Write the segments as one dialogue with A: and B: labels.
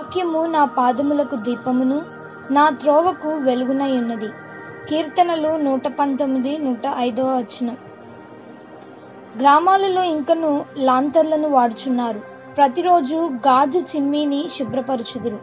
A: వాక్యము నా పాదములకు దీపమును నా త్రోవకు వెలుగునై ఉన్నది కీర్తనలు నూట పంతొమ్మిది నూట ఐదవ వచనం గ్రామాలలో ఇంకను లాంతర్లను వాడుచున్నారు ప్రతిరోజు గాజు చిమ్మీని శుభ్రపరచుదురు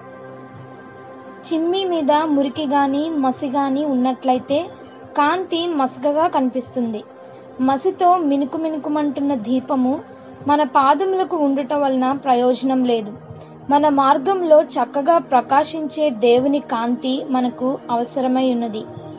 A: చిమ్మీ మీద మురికి గాని మసి గాని ఉన్నట్లయితే కాంతి మసకగా కనిపిస్తుంది మసితో మినుకు మినుకుమంటున్న దీపము మన పాదములకు ఉండుట వలన ప్రయోజనం లేదు మన మార్గంలో చక్కగా ప్రకాశించే దేవుని కాంతి మనకు అవసరమై ఉన్నది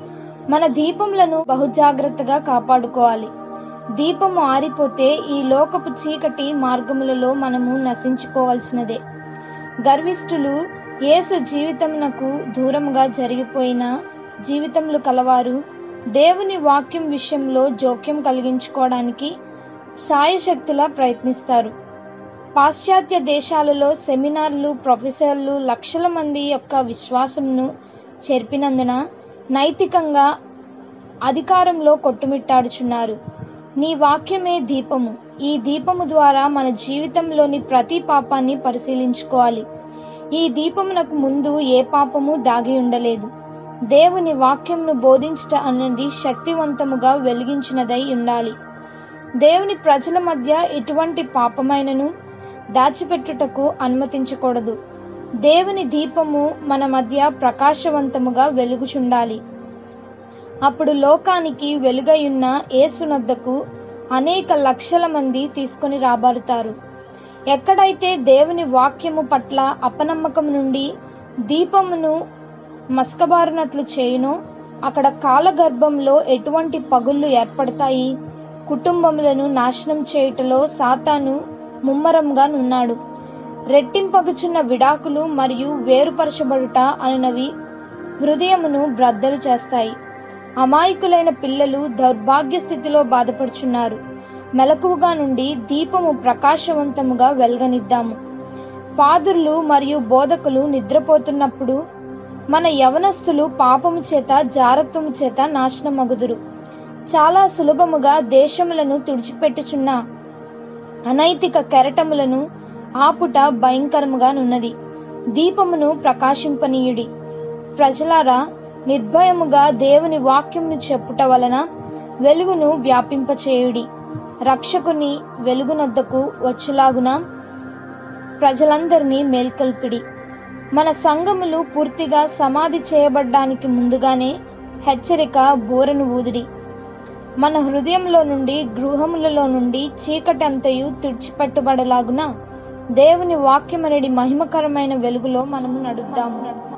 A: మన దీపములను బహుజాగ్రత్తగా కాపాడుకోవాలి దీపము ఆరిపోతే ఈ లోకపు చీకటి మార్గములలో మనము నశించిపోవలసినదే గర్విష్ఠులు యేసు జీవితమునకు దూరముగా జరిగిపోయిన జీవితములు కలవారు దేవుని వాక్యం విషయంలో జోక్యం కలిగించుకోవడానికి సాయశక్తులా ప్రయత్నిస్తారు పాశ్చాత్య దేశాలలో సెమినార్లు ప్రొఫెసర్లు లక్షల మంది యొక్క విశ్వాసంను చెరిపినందున నైతికంగా అధికారంలో కొట్టుమిట్టాడుచున్నారు నీ వాక్యమే దీపము ఈ దీపము ద్వారా మన జీవితంలోని ప్రతి పాపాన్ని పరిశీలించుకోవాలి ఈ దీపమునకు ముందు ఏ పాపము దాగి ఉండలేదు దేవుని వాక్యంను బోధించట అన్నది శక్తివంతముగా వెలిగించినదై ఉండాలి దేవుని ప్రజల మధ్య ఎటువంటి పాపమైనను దాచిపెట్టుటకు అనుమతించకూడదు దేవుని దీపము మన మధ్య ప్రకాశవంతముగా వెలుగుచుండాలి అప్పుడు లోకానికి వెలుగయున్న ఏసునద్దకు అనేక లక్షల మంది తీసుకొని రాబడతారు ఎక్కడైతే దేవుని వాక్యము పట్ల అపనమ్మకం నుండి దీపమును మసకబారినట్లు చేయునో అక్కడ కాలగర్భంలో ఎటువంటి పగుళ్ళు ఏర్పడతాయి కుటుంబములను నాశనం చేయుటలో సాతాను ముమ్మరంగా నున్నాడు రెట్టింపగుచున్న విడాకులు మరియు వేరుపరచబడుట అనునవి హృదయమును బ్రద్దలు చేస్తాయి అమాయకులైన పిల్లలు దౌర్భాగ్య స్థితిలో బాధపడుచున్నారు మెలకువగా నుండి దీపము ప్రకాశవంతముగా వెలగనిద్దాము పాదుర్లు మరియు బోధకులు నిద్రపోతున్నప్పుడు మన యవనస్తులు పాపము చేత జారత్వము చేత నాశనమగుదురు చాలా సులభముగా దేశములను తుడిచిపెట్టుచున్న అనైతిక కెరటములను ఆపుట భయంకరముగా నున్నది దీపమును ప్రకాశింపనీయుడి ప్రజలారా నిర్భయముగా దేవుని వాక్యంను చెప్పుట వలన వెలుగును వ్యాపింపచేయుడి రక్షకుని వెలుగునొద్దకు వచ్చులాగున ప్రజలందరినీ మేల్కొల్పిడి మన సంఘములు పూర్తిగా సమాధి చేయబడ్డానికి ముందుగానే హెచ్చరిక బోరను ఊదిడి మన హృదయంలో నుండి గృహములలో నుండి చీకటంతయు తుడిచిపెట్టబడలాగున దేవుని వాక్యమనడి మహిమకరమైన వెలుగులో మనము నడుద్దాము